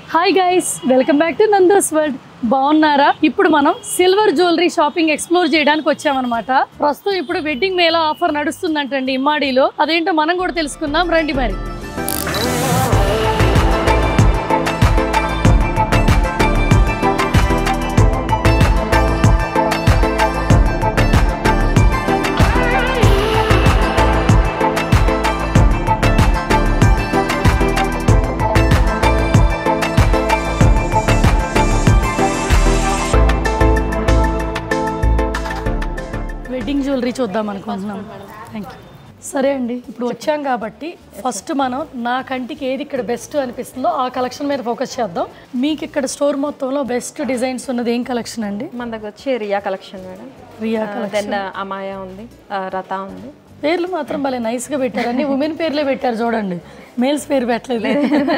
Hi guys welcome back to Nando's world బాగున్నారా ఇప్పుడు మనం సిల్వర్ జ్యువెలరీ షాపింగ్ ఎక్స్ప్లోర్ చేయడానికి వచ్చామన్నమాట ప్రస్తుతం ఇప్పుడు వెడ్డింగ్ మేళా ఆఫర్ నడుస్తుందంటండి ఇమ్మాడిలో అదేంటో మనం కూడా తెలుసుకుందాం రండి మరి వెడ్డింగ్ జ్యువెలరీ చూద్దాం అనుకుంటున్నాం థ్యాంక్ యూ సరే అండి ఇప్పుడు వచ్చాం కాబట్టి ఫస్ట్ మనం నా కంటికి ఏది ఇక్కడ బెస్ట్ అనిపిస్తుందో ఆ కలెక్షన్ మీద ఫోకస్ చేద్దాం మీకు ఇక్కడ స్టోర్ మొత్తంలో బెస్ట్ డిజైన్స్ ఉన్నది ఏం కలెక్షన్ అండి మన దగ్గర వచ్చి Riya collection madam Riya then Amaya ఉంది ఆ, రథ ఉంది పేర్లు మాత్రం భలే నైస్గా పెట్టారు అన్ని ఉమెన్ పేర్లే పెట్టారు చూడండి మేల్స్ పేరు పెట్టలేదు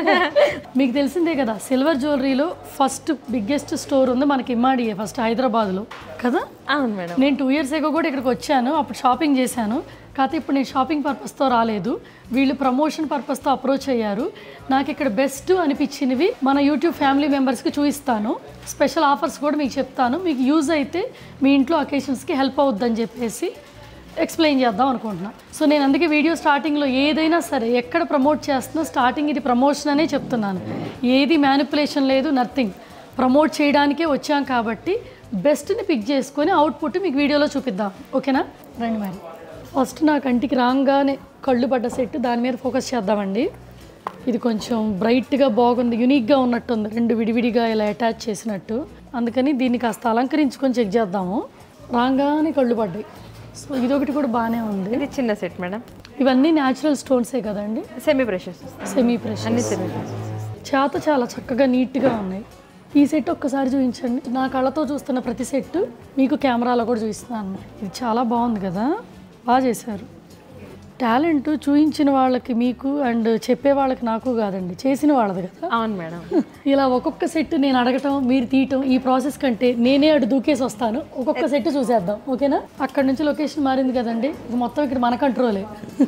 మీకు తెలిసిందే కదా సిల్వర్ జ్యువెలరీలో ఫస్ట్ బిగ్గెస్ట్ స్టోర్ ఉంది మనకి ఇమ్మాడియే ఫస్ట్ హైదరాబాద్లో కదా అవును మేడం నేను టూ ఇయర్స్ ఎగో కూడా ఇక్కడికి వచ్చాను అప్పుడు షాపింగ్ చేశాను కాకపోతే ఇప్పుడు నేను షాపింగ్ పర్పస్తో రాలేదు వీళ్ళు ప్రమోషన్ పర్పస్తో అప్రోచ్ అయ్యారు నాకు ఇక్కడ బెస్ట్ అనిపించినవి మన యూట్యూబ్ ఫ్యామిలీ మెంబర్స్కి చూపిస్తాను స్పెషల్ ఆఫర్స్ కూడా మీకు చెప్తాను మీకు యూజ్ అయితే మీ ఇంట్లో అకేషన్స్కి హెల్ప్ అవుద్దని చెప్పేసి ఎక్స్ప్లెయిన్ చేద్దాం అనుకుంటున్నా సో నేను అందుకే వీడియో స్టార్టింగ్లో ఏదైనా సరే ఎక్కడ ప్రమోట్ చేస్తున్నా స్టార్టింగ్ ఇది ప్రమోషన్ అనే చెప్తున్నాను ఏది మ్యానిపులేషన్ లేదు నథింగ్ ప్రమోట్ చేయడానికే వచ్చాం కాబట్టి బెస్ట్ని పిక్ చేసుకొని అవుట్పుట్ మీకు వీడియోలో చూపిద్దాం ఓకేనా రండి మరి ఫస్ట్ నా కంటికి రాగానే కళ్ళు పడ్డ సెట్ దాని మీద ఫోకస్ చేద్దామండి ఇది కొంచెం బ్రైట్గా బాగుంది యునిక్గా ఉన్నట్టుంది రెండు విడివిడిగా ఇలా అటాచ్ చేసినట్టు అందుకని దీన్ని కాస్త అలంకరించుకొని చెక్ చేద్దాము రాగానే కళ్ళు పడ్డాయి సో ఇదొకటి కూడా బాగానే ఉంది ఇది చిన్న సెట్ మేడం ఇవన్నీ న్యాచురల్ స్టోన్సే కదండి సెమీ ప్రెషర్స్ సెమీ ప్రెషర్ అన్ని సెమీ ప్రెషర్స్ చేత చాలా చక్కగా నీట్గా ఉన్నాయి ఈ సెట్ ఒక్కసారి చూపించండి నా కళ్ళతో చూస్తున్న ప్రతి సెట్ మీకు కెమెరాలో కూడా చూపిస్తున్నాను ఇది చాలా బాగుంది కదా బాగా చేశారు టాలెంట్ చూయించిన వాళ్ళకి మీకు అండ్ చెప్పే వాళ్ళకి నాకు కాదండి చేసిన వాళ్ళది కదా అవును మేడం ఇలా ఒక్కొక్క సెట్ నేను అడగటం మీరు తీయటం ఈ ప్రాసెస్ కంటే నేనే అటు దూకేసి వస్తాను ఒక్కొక్క సెట్ చూసేద్దాం ఓకేనా అక్కడ నుంచి లొకేషన్ మారింది కదండి ఇది మొత్తం ఇక్కడ మన కంట్రోలే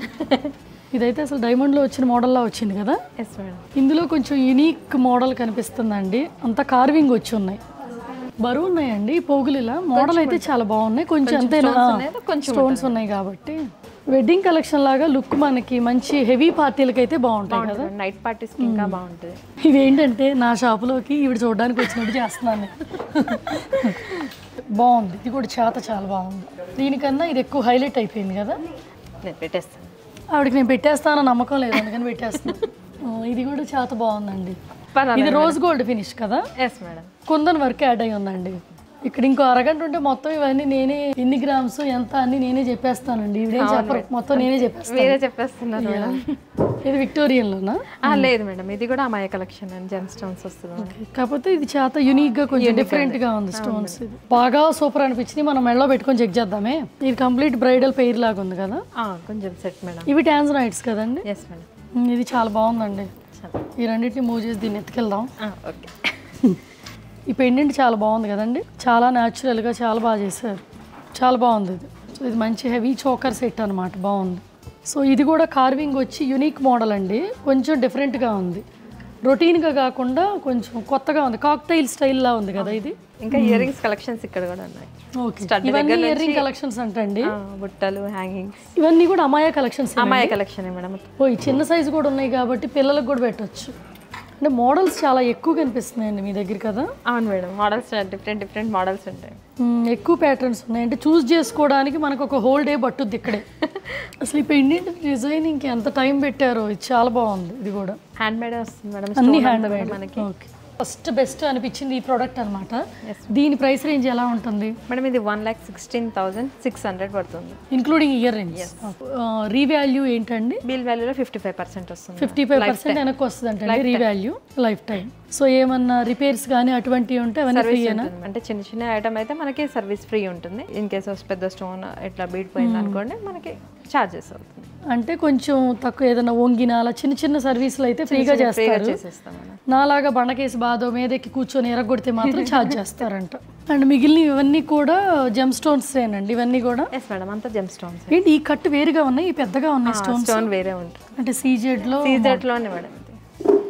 ఇదైతే అసలు డైమండ్లో వచ్చిన మోడల్లా వచ్చింది కదా ఎస్ మేడం ఇందులో కొంచెం యునిక్ మోడల్ కనిపిస్తుందండి అంత కార్వింగ్ వచ్చి ఉన్నాయి బరువు ఉన్నాయండి ఈ పోగులు ఇలా మోడల్ అయితే చాలా బాగున్నాయి కొంచెం అంతేనా ఉన్నాయి, కొంచెం స్టోన్స్ ఉన్నాయి కాబట్టి వెడ్డింగ్ కలెక్షన్ లాగా లుక్ మనకి మంచి హెవీ పార్టీలకి అయితే బాగుంటాయి కదా నైట్ పార్టీస్ కి ఇంకా బాగుంటుంది ఇవేంటంటే నా షాపులోకి ఈవిడ చూడడానికి వచ్చినట్టు చేస్తున్నాను నేను. బాగుంది ఇది కూడా చేత చాలా బాగుంది దీనికన్నా ఇది ఎక్కువ హైలైట్ అయిపోయింది కదా నేను పెట్టేస్తాను ఆవిడకి నేను పెట్టేస్తానని నమ్మకం లేదు అందుకని పెట్టేస్తున్నాను ఆ, ఇది కూడా చేత బాగుందండి పర్వాలేదు ఇది రోజ్ గోల్డ్ ఫినిష్ కదా yes madam kundan work add అయి ఉందండి ఇక్కడ ఇంకో అరగంట ఉంటే మొత్తం ఇవన్నీ నేనే ఎన్ని గ్రామ్స్ ఎంత అన్ని నేనే చెప్పేస్తానండి ఇవిడేం చెప్పరు మొత్తం నేనే చెప్పేస్తాను మీరే చెప్పేస్తున్నారు మేడం ఇది విక్టోరియన్లోనా ఆ, లేదు మేడం ఇది కూడా Amaya collection and gem stones వస్తుంది మేడం. కాకపోతే ఇది చేత యూనిక్ గా కొంచెం డిఫరెంట్ గా ఉంది స్టోన్స్ ఇది బాగా సూపర్ అనిపించింది మనం మెడలో పెట్టుకొని చెక్ చేద్దామే ఇది కంప్లీట్ బ్రైడల్ పెయిర్ లాగా ఉంది కదా ఆ, కొంచెం సెట్ మేడం ఇవి టాన్జనైట్స్ కదండి ఎస్ మేడం ఉమ్, ఇది చాలా బాగుందండి ఈ రెండింటిని మూవ్ చేసి దీన్ని ఎత్తుకెళ్దాం ఓకే ఈ పెండెంట్ చాలా బాగుంది కదండి చాలా న్యాచురల్గా చాలా బాగా చేశారు చాలా బాగుంది ఇది సో ఇది మంచి హెవీ చోకర్ సెట్ అనమాట బాగుంది సో ఇది కూడా కార్వింగ్ వచ్చి యునిక్ మోడల్ అండి కొంచెం డిఫరెంట్గా ఉంది రొటీన్గా కాకుండా కొంచెం కొత్తగా ఉంది కాక్టైల్ స్టైల్లా ఉంది కదా ఇది ఇంకా ఇయర్ రింగ్స్ కలెక్షన్స్ ఇక్కడ కూడా ఉన్నాయి ఓకే Stud ఇవన్నీ దగ్గర ఇయర్ రింగ్ కలెక్షన్స్ అంటండి ఆ, బుట్టలు హ్యాంగింగ్స్ ఇవన్నీ కూడా Amaya collections Amaya collection madam ఓ ఈ చిన్న సైజు కూడా ఉన్నాయి కాబట్టి పిల్లలకు కూడా పెట్టొచ్చు అంటే మోడల్స్ చాలా ఎక్కువ కనిపిస్తున్నాయండి మీ దగ్గర కదా అవును madam models different different models ఉంటాయి మ్మ్, ఎక్కువ ప్యాటర్న్స్ ఉన్నాయి అంటే చూస్ చేసుకోవడానికి మనకు ఒక హోల్ డే పట్టుద్ది ఇక్కడే అసలు ఈ పెండెంట్ డిజైనింగ్కి ఎంత టైం పెట్టారో ఇది చాలా బాగుంది ఇది కూడా హ్యాండ్ మేడ్ వస్తుంది మేడం అన్ని Stone హ్యాండ్ అంతా కూడా మేడ్ మనకి ఓకే ఫస్ట్ బెస్ట్ అనిపించింది ఈ ప్రోడక్ట్ అనమాట దీని ప్రైస్ రేంజ్ ఎలా ఉంటుంది మేడం ఇది one lakh sixteen thousand six hundred పడుతుంది ఇంక్లూడింగ్ ఇయర్ రింగ్స్ రీవాల్యూ ఏంటండి బిల్ వాల్యూలో ఫిఫ్టీ ఫైవ్ పర్సెంట్ వస్తుంది ఫిఫ్టీ ఫైవ్ పర్సెంట్ వెనక్కి వస్తుంది అంటే రీవాల్యూ లైఫ్ టైం సో ఏమన్నా రిపేర్స్ కానీ అటువంటివి ఉంటే అవన్నీ ఫ్రీ సర్వీస్ ఉంటుంది అంటే చిన్న చిన్న ఐటమ్ అయితే మనకి సర్వీస్ ఫ్రీ ఉంటుంది ఇన్ కేస్ ఆఫ్ పెద్ద స్టోన్ ఇట్లా బీట్ పోయింది అనుకోండి మనకి ఛార్జెస్ అవుతుంది అంటే కొంచెం తక్కువ ఏదైనా వంగిన అలా చిన్న చిన్న సర్వీసులు అయితే ఫ్రీగా ఫ్రీగా చేస్తారు చేసేస్తాం మేడం నాలాగా బండకేసి బాధో మీదకి కూర్చొని ఎరగొడితే మాత్రం ఛార్జ్ చేస్తారంట అండ్ మిగిలిన ఇవన్నీ కూడా జెమ్ స్టోన్స్ ఏనండి ఇవన్నీ కూడా ఎస్ మేడం అంతా జెమ్ స్టోన్స్ ఏంటి ఈ కట్ వేరుగా ఉన్నాయి ఈ పెద్దగా ఉన్నాయి స్టోన్స్ స్టోన్ వేరే ఉంటుంది అంటే సీజెడ్ లో సీజెట్ లోనే మేడం ఇది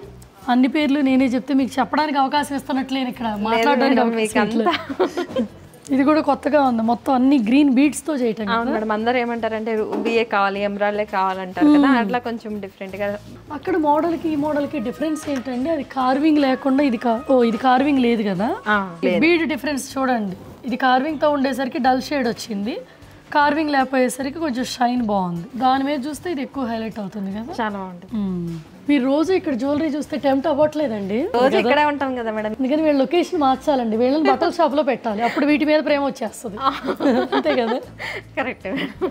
అన్ని పేర్లు నేనే చెప్తే మీకు చెప్పడానికి అవకాశం ఇస్తున్నట్లేను ఇక్కడ మాట్లాడడానికి మేడం, అవకాశం మీకు ఇవ్వట్లేదు. ఇది కూడా కొత్తగా ఉంది మొత్తం అన్ని గ్రీన్ బీడ్స్ తో చేయటం కదా. అవును మేడం అందరూ ఏమంటారంటే బిఏ కావాలి ఎమరాల్డే కావాలంటారు కదా అట్లా కొంచెం డిఫరెంట్ గా అక్కడ మోడల్ కి ఈ మోడల్ కి డిఫరెన్స్ ఏంటండి అది కార్వింగ్ లేకుండా ఇది కా- ఓ ఇది కార్వింగ్ లేదు కదా ఆ, బీడ్ డిఫరెన్స్ చూడండి ఇది కార్వింగ్ తో ఉండేసరికి డల్ షేడ్ వచ్చింది కార్వింగ్ లేకపోయేసరికి కొంచెం షైన్ బాగుంది దాని మీద చూస్తే ఇది ఎక్కువ హైలైట్ అవుతుంది కదా చాలా బాగుంటుంది మ్మ్. మీరు రోజు ఇక్కడ జ్యువెలరీ చూస్తే టెంప్ట్ అవ్వట్లేదండి రోజు ఇక్కడే ఉంటాం కదా మేడం అందుకని వీళ్ళ లొకేషన్ మార్చాలండి వీళ్ళని బట్టల షాప్ లో పెట్టాలి అప్పుడు వీటి మీద ప్రేమ వచ్చేస్తుంది అంతే కదా కరెక్ట్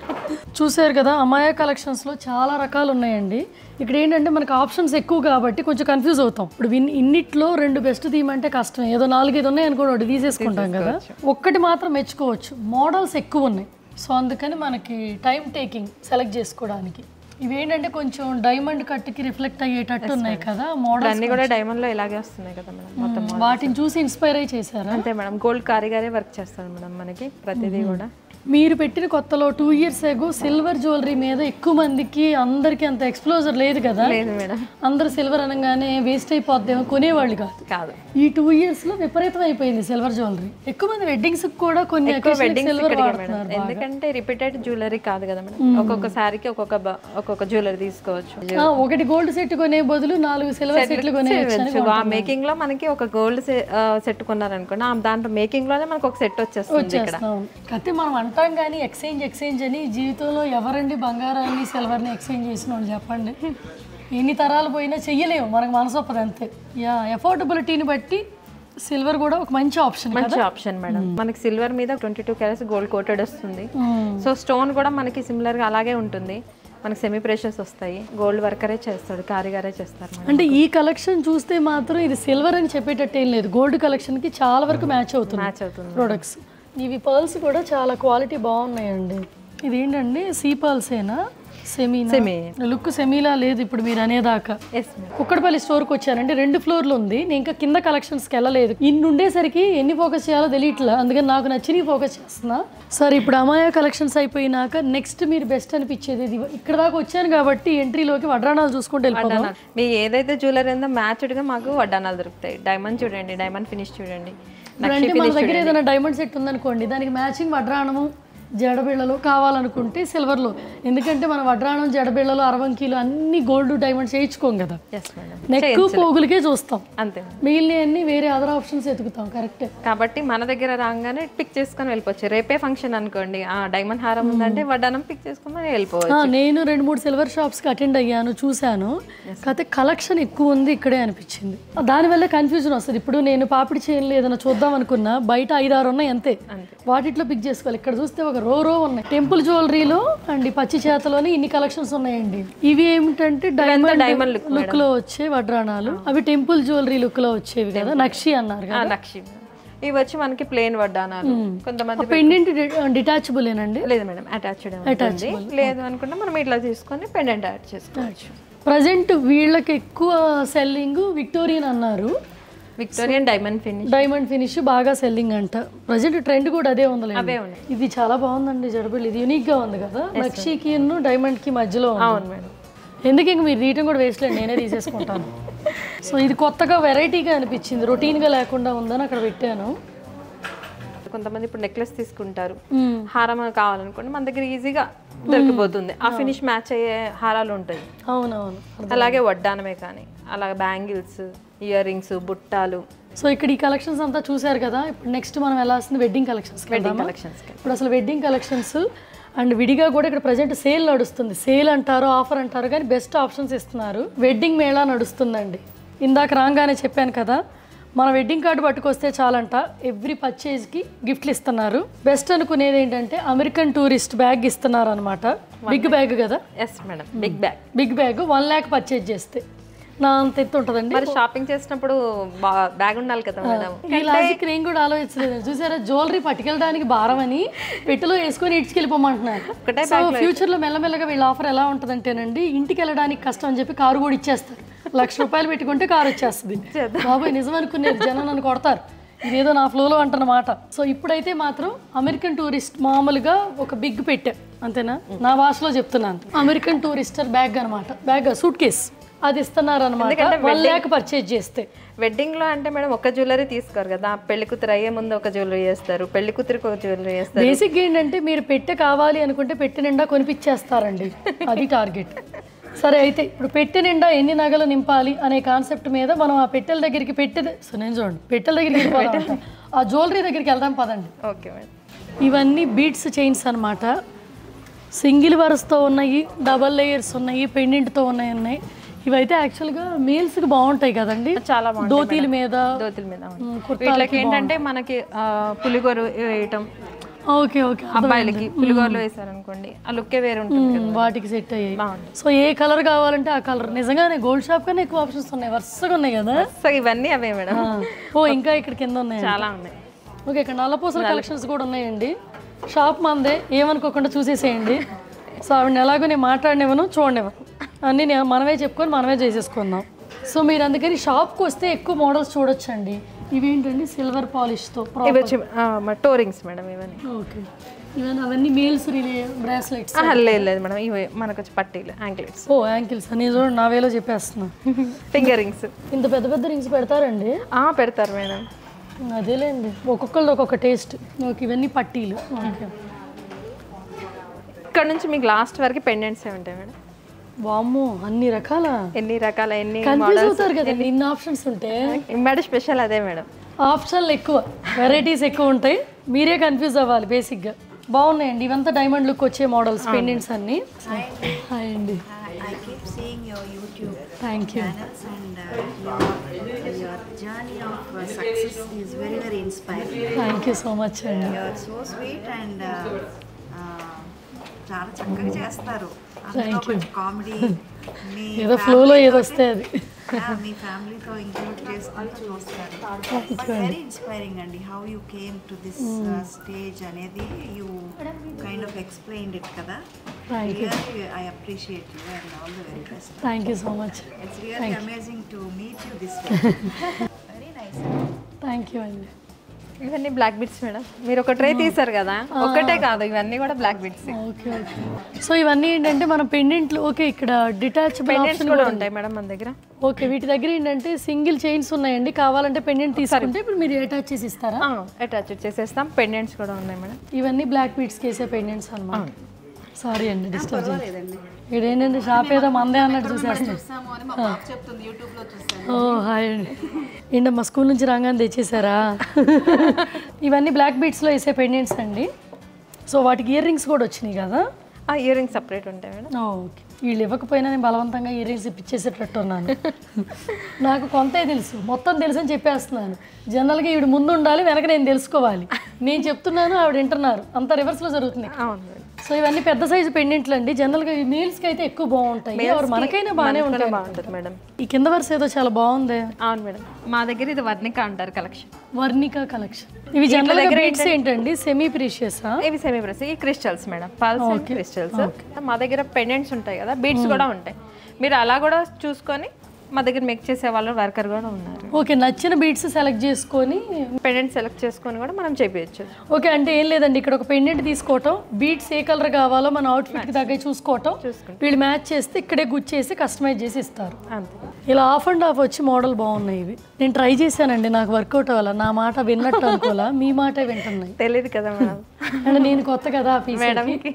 చూసారు కదా అమాయ కలెక్షన్స్ లో చాలా రకాలు ఉన్నాయండి ఇక్కడ ఏంటంటే మనకు ఆప్షన్స్ ఎక్కువ కాబట్టి కొంచెం కన్ఫ్యూజ్ అవుతాం ఇప్పుడు విన్- ఇన్నిట్లో రెండు బెస్ట్ తీయమంటే కష్టం ఏదో నాలుగైదు ఉన్నాయి అనుకోండి ఒకటి తీసేసుకుంటాం కదా ఒక్కటి మాత్రం మెచ్చుకోవచ్చు మోడల్స్ ఎక్కువ ఉన్నాయి సో అందుకని మనకి టైం టేకింగ్ సెలెక్ట్ చేసుకోవడానికి ఇవి ఏంటంటే కొంచెం డైమండ్ కట్కి రిఫ్లెక్ట్ అయ్యేటట్టు ఉన్నాయి కదా మోడల్ అన్ని కూడా డైమండ్ లో ఇలాగే వస్తున్నాయి కదా మేడం మొత్తం వాటిని చూసి ఇన్స్పైర్ అయి చేశారా అంతే మేడం గోల్డ్ కారిగారే వర్క్ చేస్తారు మేడం మనకి ప్రతిదీ కూడా మీరు పెట్టిన కొత్తలో two years ago silver jewellery మీద ఎక్కువ మందికి అందరికి అంత ఎక్స్ప్లోజర్ లేదు కదా లేదు మేడం అందరు సిల్వర్ అనగానే వేస్ట్ అయిపోద్దేమో కొనేవాళ్ళు కాదు కాదు ఈ టూ ఇయర్స్ లో విపరీతం అయిపోయింది సిల్వర్ జ్యువెలరీ ఎక్కువ మంది వెడ్డింగ్స్ కూడా కొన్ని వెడ్డింగ్ సిల్వర్ మేడం వాడుతున్నారు ఎందుకంటే రిపీటెడ్ జ్యువెలరీ కాదు కదా మేడం ఒక్కొక్క సారీకి ఒక్కొక్క బ- ఒక్కొక్క జ్యువెలరీ తీసుకోవచ్చు ఆ, ఒకటి గోల్డ్ సెట్ కొనే బదులు నాలుగు సిల్వర్ సెట్లు కొనేయచ్చు అని చేయవచ్చు. ఆ మేకింగ్ లో మనకి ఒక గోల్డ్ సెట్ కొన్నారనుకోండి ఆ దాంట్లో మేకింగ్ లోనే మనకు ఒక సెట్ వచ్చేస్తుంది ఇక్కడ చేస్తున్నాం కాకపోతే మనం అంటాం కానీ ఎక్స్చేంజ్ ఎక్స్చేంజ్ అని జీవితంలో ఎవరండి బంగారాన్ని సిల్వర్ని ఎక్స్చేంజ్ చేసిన వాళ్ళు చెప్పండి ఎన్ని తరాలు పోయినా చెయ్యలేము మనకు మనసు ఒప్పదు అంతే యా ఎఫోర్డబిలిటీని బట్టి సిల్వర్ కూడా ఒక మంచి ఆప్షన్ మంచి ఆప్షన్ మేడం మనకి సిల్వర్ మీద twenty two carats gold coated వస్తుంది సో స్టోన్ కూడా మనకి సిమిలర్ గా అలాగే ఉంటుంది మనకి సెమీ ప్రెషర్స్ వస్తాయి గోల్డ్ వర్కరే చేస్తాడు కారిగారే చేస్తారు మేడం అంటే ఈ కలెక్షన్ చూస్తే మాత్రం ఇది సిల్వర్ అని చెప్పేటట్టు ఏం లేదు గోల్డ్ కలెక్షన్ కి చాలా వరకు మ్యాచ్ అవుతుంది మ్యాచ్ అవుతుంది ప్రొడక్ట్స్ ఇవి పర్ల్స్ కూడా చాలా క్వాలిటీ బాగున్నాయండి ఇది ఏంటండి సీ పర్ల్సేనా సెమీనా సెమీ లుక్ సెమీలా లేదు ఇప్పుడు మీరు అనేదాకా ఎస్ మేడం కుక్కడపల్లి స్టోర్కి వచ్చానంటే రెండు ఫ్లోర్లు ఉంది నేను ఇంకా కింద కలెక్షన్స్కి వెళ్ళలేదు ఇన్ని ఉండేసరికి ఎన్ని ఫోకస్ చేయాలో తెలియట్లా అందుకని నాకు నచ్చినవి ఫోకస్ చేస్తున్నా సరే ఇప్పుడు అమాయా కలెక్షన్స్ అయిపోయినాక నెక్స్ట్ మీరు బెస్ట్ అనిపించేది ఇది ఇక్కడ దాకా వచ్చాను కాబట్టి ఎంట్రీలోకి వడ్రాణాలు చూసుకుంటూ వెళ్ళిపోదాం మీ ఏదైతే జ్యువెలరీ ఉందో మ్యాచ్డ్ గా మాకు వడ్డానాలు దొరుకుతాయి డైమండ్ చూడండి డైమండ్ ఫినిష్ చూడండి ఇప్పుడు అంటే మన దగ్గర ఏదైనా డైమండ్ సెట్ ఉందనుకోండి దానికి మ్యాచింగ్ వడ్రాణము జడబిళ్ళలు కావాలనుకుంటే సిల్వర్లో ఎందుకంటే మన వడ్రాణం జడబిళ్ళలు అరవంకీలు అన్ని గోల్డ్ డైమండ్స్ వేయించుకోం కదా ఎస్ మేడం నెక్ పోగులకే చూస్తాం అంతే మిగిలిన అన్ని వేరే అదర్ ఆప్షన్స్ ఎతుకుతాం కరెక్ట్ కాబట్టి మన దగ్గర రాగానే పిక్ చేసుకొని వెళ్ళిపోవచ్చు రేపే ఫంక్షన్ అనుకోండి ఆ డైమండ్ హారం ఉందంటే వడ్డానం పిక్ చేసుకొని మనం వెళ్ళిపోవచ్చు ఆ, నేను రెండు మూడు సిల్వర్ షాప్స్కి అటెండ్ అయ్యాను చూశాను కాకపోతే కలెక్షన్ ఎక్కువ ఉంది ఇక్కడే అనిపించింది దానివల్ల కన్ఫ్యూజన్ వస్తుంది ఇప్పుడు నేను పాపిడి చేయలు ఏదైనా చూద్దాం అనుకున్నా బయట ఐదు ఆరు ఉన్నాయి అంతే వాటిట్లో పిక్ చేసుకోవాలి ఇక్కడ చూస్తే ఒక రో రో ఉన్నాయి టెంపుల్ జ్యువెలరీలో అండ్ ఈ పచ్చి చేతలోనే ఇన్ని కలెక్షన్స్ ఉన్నాయండి ఇవి ఏమిటంటే డైమండ్ డైమండ్ లుక్ లుక్ లో వచ్చే వడ్రాణాలు అవి టెంపుల్ జ్యువెలరీ లుక్ లో వచ్చేవి కదా నక్షి అన్నారు కదా నక్షి ఇవి వచ్చి మనకి ప్లేన్ వడ్డానాలు కొంతమంది పెండెంట్ డిటాచబుల్ ఏనండి లేదు మేడం అటాచ్డ్ ఉంటుంది లేదు అనుకుంటే మనం ఇట్లా తీసుకొని పెండెంట్ యాడ్ చేసుకోవచ్చు ప్రజెంట్ వీళ్ళకి ఎక్కువ సెల్లింగ్ విక్టోరియన్ అన్నారు Victorian diamond finish diamond finish బాగా సెల్లింగ్ అంట ప్రజెంట్ ట్రెండ్ కూడా అదే ఉంది అవే ఉన్నాయి ఇది చాలా బాగుందండి జడబిల్ ఇది యూనిక్ గా ఉంది కదా నక్షికి డైమండ్ కి మధ్యలో ఉంది. అవును మేడం ఎందుకు ఇంక మీరు తీయటం కూడా వేస్ట్ లేదు నేనే తీసేసుకుంటాను సో ఇది కొత్తగా వెరైటీగా అనిపించింది రొటీన్ గా లేకుండా ఉందని అక్కడ పెట్టాను కొంతమంది ఇప్పుడు నెక్లెస్ తీసుకుంటారు మ్మ్. హారం కావాలనుకోండి మన దగ్గర ఈజీగా దొరికిపోతుంది ఆ ఫినిష్ మ్యాచ్ అయ్యే హారాలు ఉంటాయి అవునవును అలాగే వడ్డానమే కానీ అలాగే బ్యాంగిల్స్ ఇయర్ రింగ్స్ బుట్టాలు సో ఇక్కడ ఈ కలెక్షన్స్ అంతా చూసారు కదా ఇప్పుడు నెక్స్ట్ మనం వెళ్ళాల్సింది వెడ్డింగ్ కలెక్షన్స్ వెడ్డింగ్ కలెక్షన్స్ ఇప్పుడు అసలు వెడ్డింగ్ కలెక్షన్స్ అండ్ విడిగా కూడా ఇక్కడ ప్రజెంట్ సేల్ నడుస్తుంది సేల్ అంటారు ఆఫర్ అంటారు కానీ బెస్ట్ ఆప్షన్స్ ఇస్తున్నారు వెడ్డింగ్ మేళా నడుస్తుందండి ఇందాక రాగానే చెప్పాను కదా మన వెడ్డింగ్ కార్డు పట్టుకొస్తే చాలంట ఎవ్రీ పర్చేజ్కి గిఫ్ట్లు ఇస్తున్నారు బెస్ట్ అనుకునేది ఏంటంటే అమెరికన్ టూరిస్ట్ బ్యాగ్ ఇస్తున్నారు అనమాట బిగ్ బ్యాగ్ కదా yes madam big bag big bag one lakh purchase చేస్తే నా అంత ఎత్తు ఉంటుందండి మరి షాపింగ్ చేసినప్పుడు బ్యాగ్ ఉండాలి కదా మేడం ఈ లాజిక్ నేను కూడా ఆలోచించలేదు చూసారా జ్యువెలరీ పట్టుకెళ్ళడానికి భారం అని పెట్టెలో వేసుకొని ఇడ్చుకెళ్ళిపోమంటున్నారు ఒకటే సో ఫ్యూచర్ లో మెల్లమెల్లగా వీళ్ళ ఆఫర్ ఎలా ఉంటుందంటేనండి ఇంటికి వెళ్ళడానికి కష్టం అని చెప్పి కారు కూడా ఇచ్చేస్తారు లక్ష రూపాయలు పెట్టుకుంటే కారు వచ్చేస్తుంది బాబాయ్ నిజం అనుకునేది జనం నన్ను కొడతారు ఇదేదో నా ఫ్లోలో అంటున్న మాట సో ఇప్పుడైతే మాత్రం అమెరికన్ టూరిస్ట్ మామూలుగా ఒక బిగ్ పెట్టే అంతేనా నా భాషలో చెప్తున్నాను అమెరికన్ టూరిస్టర్ బ్యాగ్ అనమాట బ్యాగ్ సూట్ కేస్ అది ఇస్తున్నారు అనమాట వన్ ల్యాక్ పర్చేజ్ చేస్తే వెడ్డింగ్ లో అంటే మేడం ఒక జ్యువెలరీ తీసుకోరు కదా పెళ్లి కూతురు అయ్యే ముందు ఒక జ్యువెలరీ చేస్తారు పెళ్లి కూతురికి ఒక జ్యువెలరీ చేస్తారు బేసిక్ ఏంటంటే మీరు పెట్టె కావాలి అనుకుంటే పెట్టె నిండా కొనిపించేస్తారండి అది టార్గెట్ సరే అయితే ఇప్పుడు పెట్టె నిండా ఎన్ని నగలు నింపాలి అనే కాన్సెప్ట్ మీద మనం ఆ పెట్టెల దగ్గరికి పెట్టె సో నేను చూడండి పెట్టెల దగ్గరికి వెళ్ళిపోదాం ఆ జ్యువెలరీ దగ్గరికి వెళ్దాం పదండి ఓకే మేడం ఇవన్నీ బీట్స్ చైన్స్ అన్నమాట సింగిల్ వరస్తో ఉన్నాయి డబల్ లేయర్స్ ఉన్నాయి పెండెంట్తో ఉన్నాయి ఉన్నాయి ఇవైతే యాక్చువల్గా మేల్స్కి బాగుంటాయి కదండి చాలా బాగుంది దోతీల మీద దోతుల మీద ఉంది. ఉమ్, కుర్తాలకి వీటికి ఏంటంటే మనకి ఆ, పులిగోరు వేయటం ఓకే ఓకే అబ్బాయిలకి పులిగోరలు వేసారనుకోండి ఆ లుక్కే వేరు ఉంటుంది కదా. వాటికి సెట్ అయ్యాయి బాగుంది సో ఏ కలర్ కావాలంటే ఆ కలర్ నిజంగానే గోల్డ్ షాప్ కన్నా ఎక్కువ ఆప్షన్స్ ఉన్నాయి వరుసగా ఉన్నాయి కదా సో ఇవన్నీ అవే మేడం ఆ, ఓ ఇంకా ఇక్కడ కింద ఉన్నాయి చాలా ఉన్నాయి ఓకే ఇక్కడ నల్లపూసల కలెక్షన్స్ కూడా ఉన్నాయండి షాప్ మందే ఏమనుకోకుండా చూసేసేయండి సో ఆవిడని ఎలాగో నేను మాట్లాడినివ్వను చూడనివ్వను అన్నీ నేను మనమే చెప్పుకొని మనమే చేసేసుకుందాం సో మీరు అందుకని షాప్కి వస్తే ఎక్కువ మోడల్స్ చూడొచ్చండి ఇవేంటండి సిల్వర్ పాలిష్తో ఇవి వచ్చి టోరింగ్స్ మేడం ఇవన్నీ ఓకే ఇవన్నీ అవన్నీ మేల్స్ రిలే బ్రాస్లెట్స్ ఆహా, లేదు లేదు మేడం ఇవి మనకు వచ్చి పట్టీలు యాంక్లెట్స్ ఓ యాంకిల్స్ అని చూడండి నా వేలో చెప్పేస్తున్నా ఫింగర్ రింగ్స్ ఇంత పెద్ద పెద్ద రింగ్స్ పెడతారండి పెడతారు మేడం అదేలేండి ఒక్కొక్కళ్ళు ఒక్కొక్క టేస్ట్ ఓకే ఇవన్నీ పట్టీలు ఓకే ఇక్కడ నుంచి మీకు లాస్ట్ వరకు పెండెంట్స్ ఉంటాయి మేడం వామ్మో అన్ని రకాల ఎన్ని రకాల ఎన్ని కన్ఫ్యూజ్ అవుతారు కదండి ఇన్ని ఆప్షన్స్ ఉంటే మేడం స్పెషల్ అదే మేడం ఆప్షన్లు ఎక్కువ వెరైటీస్ ఎక్కువ ఉంటాయి మీరే కన్ఫ్యూజ్ అవ్వాలి బేసిక్గా బాగున్నాయండి ఇవంతా డైమండ్ లుక్ వచ్చే మోడల్స్ పెండెంట్స్ అన్ని హాయ్ అండి I keep seeing your YouTube thank you channels and uh, your, your journey of uh, success is very, very inspiring. Thank you so much అండి You are so sweet and uh, uh, చాలా చక్కగా చేస్తారు అందులో కొంచెం comedy మీ ఏదో ఫ్లోలో ఏదో వస్తే అది yeah, మీ ఫ్యామిలీతో ఇంక్లూడ్ చేసుకుంటూ చూస్తారు బట్ వెరీ ఇన్స్పైరింగ్ అండి how you came to this stage అనేది you kind of explained it కదా thank you really I appreciate you and all the very best thank you so much It's really amazing to meet you this way. Very nice. Thank you అండి ఇవన్నీ black bits madam మీరు ఒక tray తీసారు కదా ఒక్కటే కాదు ఇవన్నీ కూడా black bits okay okay so ఇవన్నీ ఏంటంటే మనం పెండెంట్లు ఓకే ఇక్కడ డిటాచబుల్ పెండెంట్స్ కూడా ఉంటాయి మేడం మన దగ్గర ఓకే వీటి దగ్గర ఏంటంటే సింగిల్ చైన్స్ ఉన్నాయండి కావాలంటే పెండెంట్ తీసుకుంటే ఇప్పుడు మీరు అటాచ్ చేసి ఇస్తారా అటాచ్ చేసేస్తాం పెండెంట్స్ కూడా ఉన్నాయి మేడం ఇవన్నీ బ్లాక్ బీట్స్కి వేసే పెండెంట్స్ అనమాట సారీ అండి డిస్టర్బ్ చేయండి ఇదేంటంటే షాప్ ఏదో మందే అన్నట్టు చూసేస్తాం ఓ హాయ్ అండి ఏంటమ్మా స్కూల్ నుంచి రాగానే తెచ్చేసారా ఇవన్నీ బ్లాక్ బీట్స్లో వేసే పెండెంట్స్ అండి సో వాటికి ఇయర్ రింగ్స్ కూడా వచ్చినాయి కదా ఇయర్ రింగ్స్ సపరేట్ ఉంటాయి మేడం ఓకే వీళ్ళు ఇవ్వకపోయినా నేను బలవంతంగా ఇయర్ రింగ్స్ ఇప్పించేసేటట్టు ఉన్నాను నాకు కొంతే తెలుసు మొత్తం తెలుసు అని చెప్పేస్తున్నాను జనరల్గా ఈవిడ ముందు ఉండాలి వెనక నేను తెలుసుకోవాలి నేను చెప్తున్నాను ఆవిడ వింటున్నారు అంత రివర్స్లో జరుగుతుంది అవును మేడం సో ఇవన్నీ పెద్ద సైజు పెండెంట్లు అండి జనరల్గా ఈ మేల్స్కి అయితే ఎక్కువ బాగుంటాయి ఎవరు మనకైనా బాగానే ఉంటాయి బాగుంటుంది మేడం ఈ కింద వరుస ఏదో చాలా బాగుంది అవును మేడం మా దగ్గర ఇది వర్ణిక అంటారు కలెక్షన్ వర్ణిక కలెక్షన్ ఇవి జనరల్గా బీట్స్ ఏంటండి సెమీ ప్రీషియసా ఇవి సెమీ బ్రెస్ ఈ crystals madam pearls and crystals మా దగ్గర పెండెంట్స్ ఉంటాయి కదా బీడ్స్ కూడా ఉంటాయి మీరు అలా కూడా చూసుకొని మా దగ్గర మేక్ చేసే వాళ్ళు వర్కర్ కూడా ఉన్నారు ఓకే నచ్చిన బీట్స్ సెలెక్ట్ చేసుకొని పెండెంట్ సెలెక్ట్ చేసుకొని కూడా మనం చేపించచ్చు ఓకే అంటే ఏం లేదండి ఇక్కడ ఒక పెండెంట్ తీసుకోవటం బీట్స్ ఏ కలర్ కావాలో మన అవుట్ఫిట్ కి తగ్గ చూసుకోవటం వీళ్ళు మ్యాచ్ చేస్తే ఇక్కడే గుచ్చేసి కస్టమైజ్ చేసి ఇస్తారు అంతే ఇలా ఆఫ్ అండ్ ఆఫ్ వచ్చి మోడల్ బాగున్నాయి ఇవి నేను ట్రై చేశానండి నాకు వర్కౌట్ అవ్వాల నా మాట విన్నట్టు అనుకోవాలా మీ మాటే వింటున్నాయి తెలియదు కదా మేడం అంటే నేను కొత్త కదా ఆ పీస్ మేడంకి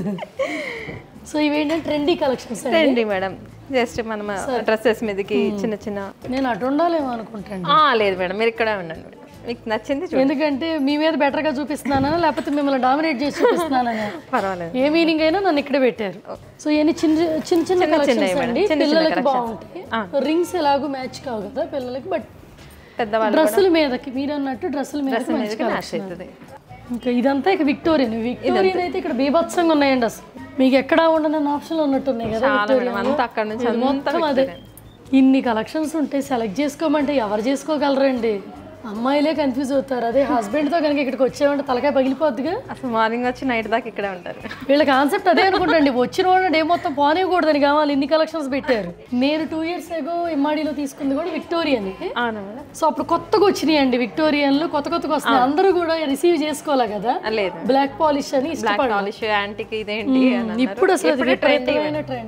సో ఇవేంటంటే ట్రెండీ కలెక్షన్స్ రండి మేడం జస్ట్ మనం డ్రెస్సెస్ మీదకి చిన్న చిన్న నేను అటు ఉండాలేమో అనుకుంటాను ఆ, లేదు మేడం మీరు ఇక్కడే ఉండండి మేడం మీకు నచ్చింది చూడండి ఎందుకంటే మీ మీద బెటర్గా చూపిస్తున్నానా లేకపోతే మిమ్మల్ని డామినేట్ చేసి చూపిస్తున్నానా పర్వాలేదు ఏ మీనింగ్ అయినా నన్ను ఇక్కడే పెట్టారు సో ఇవన్నీ చిన్న చిన్న చిన్న కలెక్షన్స్ మేడం. అండి చిన్న చిన్న పిల్లలకి బాగుంటాయి రింగ్స్ ఎలాగో మ్యాచ్ కావు కదా పిల్లలకి బట్ పెద్దవాళ్ళు డ్రెస్సుల మీదకి మీరు అన్నట్టు డ్రెస్సుల మీద మీదకి మ్యాచ్ అవుతుంది ఇంకా ఇదంతా ఇక విక్టోరియన్ విక్టోరియన్ అయితే ఇక్కడ బీభత్సంగా ఉన్నాయండి అసలు మీకు ఎక్కడ ఉండనన్న ఆప్షన్లు ఉన్నట్టున్నాయి కదా చాలా మేడం విక్టోరియన్ అంతా అక్కడ నుంచి అంతా మొత్తం అదే ఇన్ని కలెక్షన్స్ ఉంటాయి సెలెక్ట్ చేసుకోమంటే ఎవరు చేసుకోగలరండి అమ్మాయిలే కన్ఫ్యూజ్ అవుతారు అదే హస్బెండ్తో కనుక ఇక్కడికి వచ్చామంటే తలకాయ పగిలిపోద్దిగా అసలు మార్నింగ్ వచ్చి నైట్ దాకా ఇక్కడే ఉంటారు వీళ్ళ కాన్సెప్ట్ అదే అనుకుంటండి వచ్చిన వాడు డే మొత్తం పోనివ్వకూడదని కావాలి ఇన్ని కలెక్షన్స్ పెట్టారు నేను టూ ఇయర్స్ ఏగో ఇమ్మాడిలో తీసుకుంది కూడా విక్టోరియన్ అవునా మేడం సో అప్పుడు కొత్తగా వచ్చినాయి అండి విక్టోరియన్లు కొత్త కొత్తగా వస్తున్నాయి అందరూ కూడా రిసీవ్ చేసుకోవాలి కదా ఆ, లేదు బ్లాక్ పాలిష్ అని బ్లాక్ ఇష్టపడాలి పాలిష్ యాంటీకి ఇదేంటి అని అన్నారు. ఇప్పుడు అసలు అది ఇప్పుడు trendy విపరీతమైన ట్రెండ్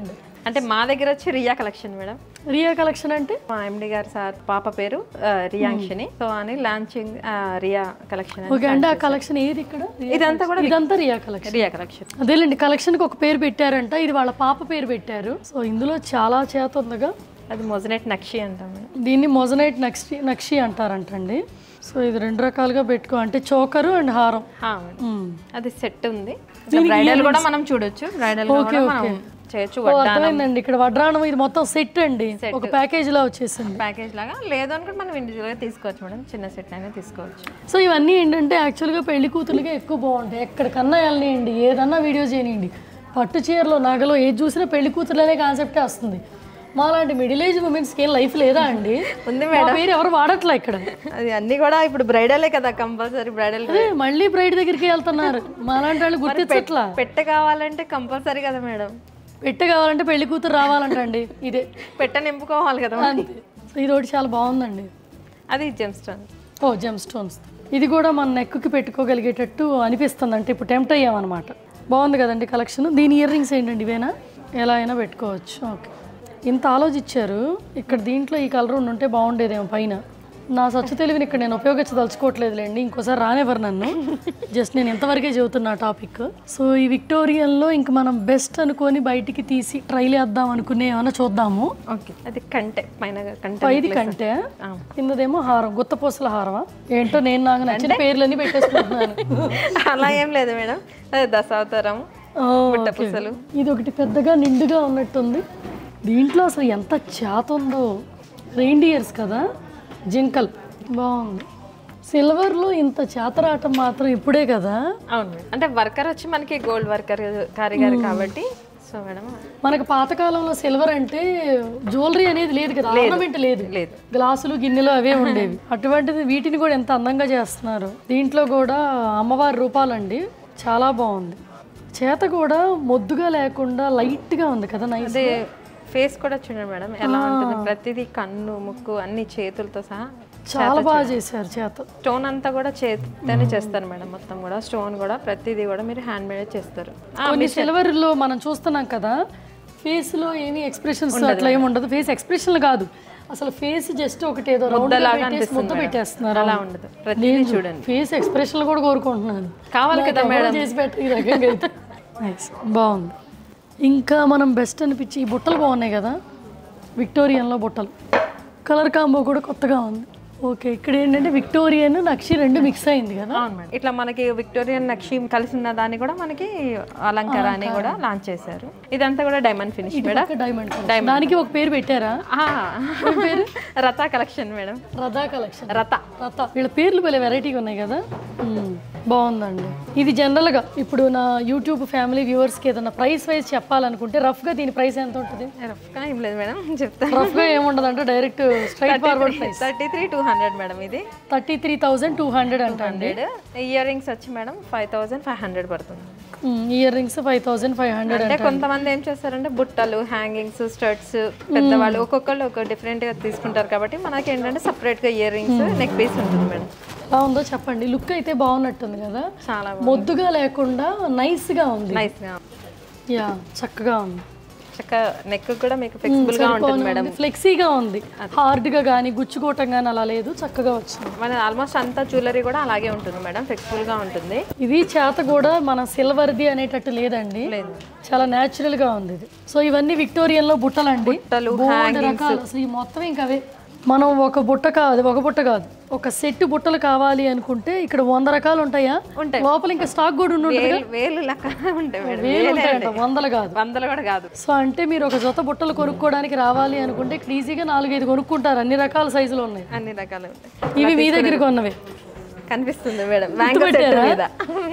అంటే మా దగ్గర వచ్చి Riya collection madam Riya collection అంటే మా ఎండి గారు సార్ పాప పేరు ఆ, రియాంక్షిని సో అని లాంచింగ్ రియా కలెక్షన్ అని ఓకే అంటే ఆ కలెక్షన్ ఏది ఇక్కడ ఇదంతా కూడా ఇదంతా రియా కలెక్షన్ రియా కలెక్షన్ అదేలేండి కలెక్షన్కి ఒక పేరు పెట్టారంట ఇది వాళ్ళ పాప పేరు పెట్టారు సో ఇందులో చాలా చేత ఉందిగా అది మొజనెట్ నక్షి అంటాం మేడం దీన్ని మొజనైట్ నక్షి నక్షి అంటారంటండి సో ఇది రెండు రకాలుగా పెట్టుకో అంటే చోకరు అండ్ హారం హా, మేడం. మ్మ్. అది సెట్ ఉంది బ్రైడల్ కూడా మనం చూడొచ్చు బ్రైడల్ కూడా మనం చేయొచ్చు ఓ, అర్థమైందండి ఇక్కడ వడ్రాణం ఇది మొత్తం సెట్ అండి ఒక ప్యాకేజ్ లా వచ్చేసింది ప్యాకేజ్ లాగా లేదు అనుకుంటే మనం ఇండివిజువల్గా తీసుకోవచ్చు మేడం చిన్న సెట్ అయినా తీసుకోవచ్చు సో ఇవన్నీ ఏంటంటే యాక్చువల్గా పెళ్లి కూతురుగా ఎక్కువ బాగుంటాయి ఎక్కడికన్నా వెళ్ళనియండి ఏదన్నా వీడియో చేయనియండి పట్టు చీరలో నగలో ఏది చూసినా పెళ్లి కూతురులనే కాన్సెప్టే వస్తుంది మాలాంటి మిడిల్ ఏజ్ ఉమెన్స్కి ఏం లైఫ్ లేదా అండి ఉంది మా పేరు ఎవరు వాడట్లే ఇక్కడ అది అన్ని కూడా ఇప్పుడు బ్రైడలే కదా కంపల్సరీ బ్రైడల్ అదే మళ్ళీ బ్రైడ్ దగ్గరికి వెళ్తున్నారు మాలాంటి వాళ్ళు గుర్తించట్లా పెట్టె కావాలంటే కంపల్సరీ కదా మేడం పెట్టె కావాలంటే పెళ్లి కూతురు రావాలంటండి ఇదే పెట్టె నింపుకోవాలి కదా మరి. అంతే సో ఇది ఒకటి చాలా బాగుందండి అది జెమ్ స్టోన్ ఓ జెమ్ స్టోన్స్ ఇది కూడా మన నెక్కి పెట్టుకోగలిగేటట్టు అనిపిస్తుంది అంటే ఇప్పుడు టెంప్ట్ అయ్యామన్నమాట బాగుంది కదండి కలెక్షన్ దీని ఇయర్ రింగ్స్ ఏంటండి ఇవేనా ఎలా అయినా పెట్టుకోవచ్చు ఓకే ఇంత ఆలోచించారు ఇక్కడ దీంట్లో ఈ కలర్ ఉండి ఉంటే బాగుండేదేమో పైన నా స్వచ్ఛ తెలివిని ఇక్కడ నేను ఉపయోగించదలుచుకోవట్లేదులేండి ఇంకోసారి రానివ్వరు నన్ను జస్ట్ నేను ఎంతవరకే చెబుతున్నా టాపిక్ సో ఈ విక్టోరియన్లో ఇంక మనం బెస్ట్ అనుకొని బయటికి తీసి ట్రైల్ వేద్దాం అనుకునే ఏమైనా చూద్దాము ఓకే అది కంటె పైన కంటె పైది కంటే కిందదేమో హారం గుత్తపూసల హారమా ఏంటో నేను నాకు నచ్చిన పేర్లన్నీ పెట్టేసుకుంటున్నాను అలా ఏం లేదు మేడం అదే దశావతారం ఓ, బుట్ట ఓకే. పూసలు ఇది ఒకటి పెద్దగా నిండుగా ఉన్నట్టుంది దీంట్లో అసలు ఎంత చేత ఉందో రెయిన్డియర్స్ కదా జింకల్ బాగుంది సిల్వర్లో ఇంత చేతరాటం మాత్రం ఇప్పుడే కదా అవును మేడం అంటే వర్కర్ వచ్చి మనకి గోల్డ్ వర్కర్ కారిగారు కాబట్టి సో మేడం మనకు పాతకాలంలో సిల్వర్ అంటే జ్యువెలరీ అనేది లేదు కదా ఆర్నమెంట్ లేదు లేదు. గ్లాసులు గిన్నెలు అవే ఉండేవి అటువంటిది వీటిని కూడా ఎంత అందంగా చేస్తున్నారు దీంట్లో కూడా అమ్మవారి రూపాలండి చాలా బాగుంది చేత కూడా మొద్దుగా లేకుండా లైట్ గా ఉంది కదా నైస్ అదే ఫేస్ కూడా చూడండి మేడం ఎలా ఉంటుంది ప్రతిదీ కన్ను ముక్కు అన్ని చేతులతో సహా చాలా బాగా చేశారు చేత స్టోన్ అంతా కూడా చేతితోనే చేస్తారు మేడం మొత్తం కూడా స్టోన్ కూడా ప్రతిదీ కూడా మీరు హ్యాండ్ మేడ్ చేస్తారు ఆ, కొన్ని సిల్వర్ లో మనం చూస్తున్నాం కదా ఫేస్ లో ఏమి ఎక్స్ప్రెషన్స్ అట్లా ఏమి ఉండదు ఫేస్ ఎక్స్ప్రెషన్ కాదు అసలు ఫేస్ జస్ట్ ఒకటి ఏదో రౌండ్ ముద్ద పెట్టేస్తున్నారు అలా ఉండదు ప్రతిదీ చూడండి ఫేస్ ఎక్స్ప్రెషన్ కూడా కోరుకుంటున్నాను కావాలి కదా నాకు ఎవరు చేసి పెట్టరు ఈ రకంగా అయితే Nice. బాగుంది ఇంకా మనం బెస్ట్ అనిపించి ఈ బుట్టలు బాగున్నాయి కదా విక్టోరియన్లో బుట్టలు కలర్ కాంబో కూడా కొత్తగా ఉంది ఓకే ఇక్కడ ఏంటంటే విక్టోరియన్ నక్షి రెండు మిక్స్ అయింది కదా అవును మేడం ఇట్లా మనకి విక్టోరియన్ నక్షి కలిసి ఉన్న దాన్ని కూడా మనకి అలంకార అని కూడా లాంచ్ చేశారు ఇదంతా కూడా డైమండ్ ఫినిష్ మేడం డైమండ్ దానికి ఒక పేరు పెట్టారా ఆ, Ratha collection madam Ratha collection Ratha Ratha వీళ్ళ పేర్లు భలే వెరైటీగా ఉన్నాయి కదా మ్మ్. బాగుందండి ఇది జనరల్గా ఇప్పుడు నా యూట్యూబ్ ఫ్యామిలీ వ్యూవర్స్కి ఏదైనా ప్రైస్ వైజ్ చెప్పాలనుకుంటే రఫ్గా దీని ప్రైస్ ఎంత ఉంటుంది రఫ్గా ఏం లేదు మేడం చెప్తాను రఫ్గా ఏముండదు అంటే direct straightforward price thirty three two hundred madam ఇది thirty three thousand two hundred అంటండి హండ్రెడ్ ఇయర్ రింగ్స్ వచ్చి madam five thousand five hundred పడుతుంది ear rings five thousand five hundred అంటే కొంతమంది ఏం చేస్తారంటే బుట్టలు హ్యాంగింగ్స్ స్టర్ట్స్ పెద్దవాళ్ళు ఒక్కొక్కళ్ళు ఒక డిఫరెంట్ గా తీసుకుంటారు కాబట్టి మనకి ఏంటంటే సపరేట్ గా ఇయర్ రింగ్స్ నెక్ పీస్ ఉంటుంది మేడం ఎలా ఉందో చెప్పండి లుక్ అయితే బాగున్నట్టుంది కదా చాలా మొద్దుగా లేకుండా నైస్గా ఉంది నైస్ గా యా చక్కగా ఉంది చక్క నెక్ కూడా మీకు ఫ్లెక్సిబుల్ గా ఉంటుంది మేడం ఫ్లెక్సీగా ఉంది హార్డ్గా కానీ గుచ్చుకోవటం కానీ అలా లేదు చక్కగా వచ్చింది మన ఆల్మోస్ట్ అంతా జ్యువెలరీ కూడా అలాగే ఉంటుంది మేడం ఫ్లెక్సిబుల్ గా ఉంటుంది ఇది చేత కూడా మన సిల్వర్ది అనేటట్టు లేదండి లేదు చాలా న్యాచురల్ గా ఉంది ఇది సో ఇవన్నీ విక్టోరియన్ లో బుట్టలండి బుట్టలు, బోల్డ్ రకాలు అసలు ఈ మొత్తం ఇంకా అవే మనం ఒక బుట్ట కాదు ఒక బుట్ట కాదు ఒక సెట్ బుట్టలు కావాలి అనుకుంటే ఇక్కడ వంద రకాలు ఉంటాయా ఉంటాయి. లోపల ఇంకా స్టాక్ కూడా ఉండి ఉంటుంది వేలు వేలు లెక్క ఉంటాయి మేడం వేలు ఉంటాయంట వందలు కాదు వందలు కూడా కాదు సో అంటే మీరు ఒక జత బుట్టలు కొనుక్కోవడానికి రావాలి అనుకుంటే ఇక్కడ ఈజీగా నాలుగైదు కొనుక్కుంటారు అన్ని రకాల సైజులు ఉన్నాయి అన్ని రకాలు ఉంటాయి ఇవి మీ దగ్గర కొన్నవే కనిపిస్తుంది మేడం మ్యాంగో సెట్ పెట్టారా? మీద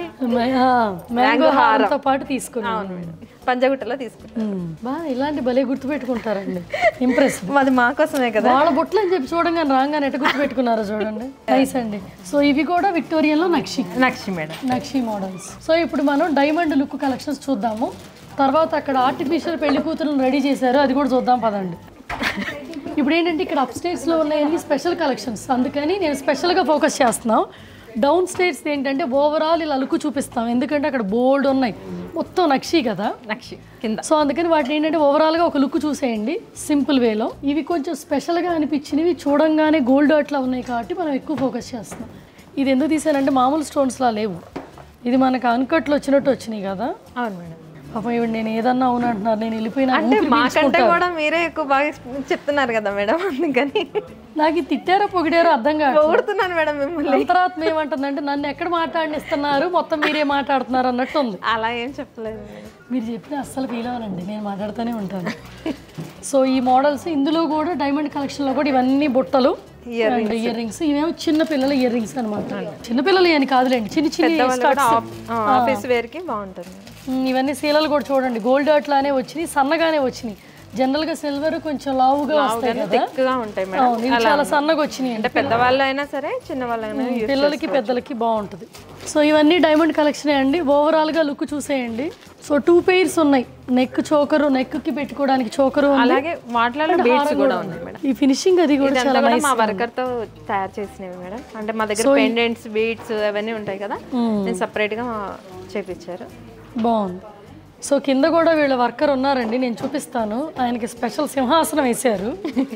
మ్యాంగో హారంతో పాటు తీసుకున్నాను పంజగుట్టలో తీసుకుంటాం బా ఇలాంటి భలే గుర్తు పెట్టుకుంటారండి ఇంప్రెస్ అది మా కోసమే కదా వాళ్ళ బుట్టలు అని చెప్పి చూడంగానే రాగానే ఎట్ట గుర్తు పెట్టుకున్నారో చూడండి నైస్ అండి సో ఇవి కూడా విక్టోరియన్లో నక్షి నక్షి మేడం నక్షి మోడల్స్ సో ఇప్పుడు మనం డైమండ్ లుక్ కలెక్షన్స్ చూద్దాము తర్వాత అక్కడ ఆర్టిఫిషియల్ పెళ్లి కూతురును రెడీ చేశారు అది కూడా చూద్దాం పదండి ఇప్పుడు ఏంటంటే ఇక్కడ అప్స్టేట్స్లో ఉన్నాయన్ని స్పెషల్ కలెక్షన్స్ అందుకని నేను స్పెషల్గా ఫోకస్ చేస్తున్నాం డౌన్ స్టేర్స్ ఏంటంటే ఓవరాల్ ఇలా అలుకు చూపిస్తాం ఎందుకంటే అక్కడ బోల్డ్ ఉన్నాయి మొత్తం నక్షి కదా నక్షి కింద సో అందుకని వాటిని ఏంటంటే ఓవరాల్గా ఒక లుక్ చూసేయండి సింపుల్ వేలో ఇవి కొంచెం స్పెషల్గా అనిపించినవి చూడంగానే గోల్డ్ అట్లా ఉన్నాయి కాబట్టి మనం ఎక్కువ ఫోకస్ చేస్తున్నాం ఇది ఎందుకు తీసానంటే మామూలు స్టోన్స్లా లేవు ఇది మనకు అన్కట్లు వచ్చినట్టు వచ్చినాయి కదా అవును మేడం పాపం ఇవి నేను ఏదన్నా అవును అంటున్నారు నేను వెళ్ళిపోయినా అంటే ఊపిరి మాకంటే పీల్చుకుంటాను. కూడా మీరే ఎక్కువ బాగా చెప్తున్నారు కదా మేడం అందుకని నాకు ఇది తిట్టారో పొగిడారో అర్థం కాదు పొగుడుతున్నాను మేడం మిమ్మల్ని అంతరాత్మ ఏమంటుందంటే నన్ను ఎక్కడ మాట్లాడినిస్తున్నారు మొత్తం మీరే మాట్లాడుతున్నారు అన్నట్టు ఉంది అలా ఏం చెప్పలేదు మేడం మీరు చెప్పిన అస్సలు ఫీల్ అవ్వనండి నేను మాట్లాడుతూనే ఉంటాను సో ఈ మోడల్స్ ఇందులో కూడా డైమండ్ కలెక్షన్లో కూడా ఇవన్నీ బుట్టలు అండ్ ఇయర్ రింగ్స్ ఇవేమో చిన్న పిల్లల ఇయర్ రింగ్స్ అనమాట చిన్న పిల్లలు అని కాదులేండి చిన్న చిన్న కూడా ఆఫ్- ఆ, ఆఫీస్ వేర్కి బాగుంటుంది మేడం ఉమ్, ఇవన్నీ సీలలు కూడా చూడండి గోల్డ్ అట్లానే వచ్చినాయి సన్నగానే వచ్చినాయి జనరల్ గా సిల్వర్ కొంచెం లావుగా వస్తాయి కదా థిక్గా ఉంటాయి మేడం అవును, ఇవి చాలా సన్నగా వచ్చినాయి అంటే పెద్దవాళ్ళు అయినా సరే చిన్న వాళ్ళైనా యూజ్ పిల్లలకి పెద్దలకి బాగుంటుంది సో ఇవన్నీ డైమండ్ కలెక్షన్ అండి ఓవరాల్ గా లుక్ చూసేయండి సో టూ పెయిర్స్ ఉన్నాయి నెక్ చోకరు నెక్ కి పెట్టుకోవడానికి చోకరు ఉంది. అలాగే వాటిలలో బీడ్స్ కూడా ఉన్నాయి మేడం ఈ ఫినిషింగ్ అది కూడా ఇదంతా చాలా కూడా nice మా వర్కర్ తో తయారు చేసినవి మేడం అంటే మా దగ్గర పెండెంట్స్ బీడ్స్ అవన్నీ ఉంటాయి కదా నేను సపరేట్ గా చేపించారు బాగుంది సో కింద కూడా వీళ్ళ వర్కర్ ఉన్నారండి నేను చూపిస్తాను ఆయనకి స్పెషల్ సింహాసనం వేశారు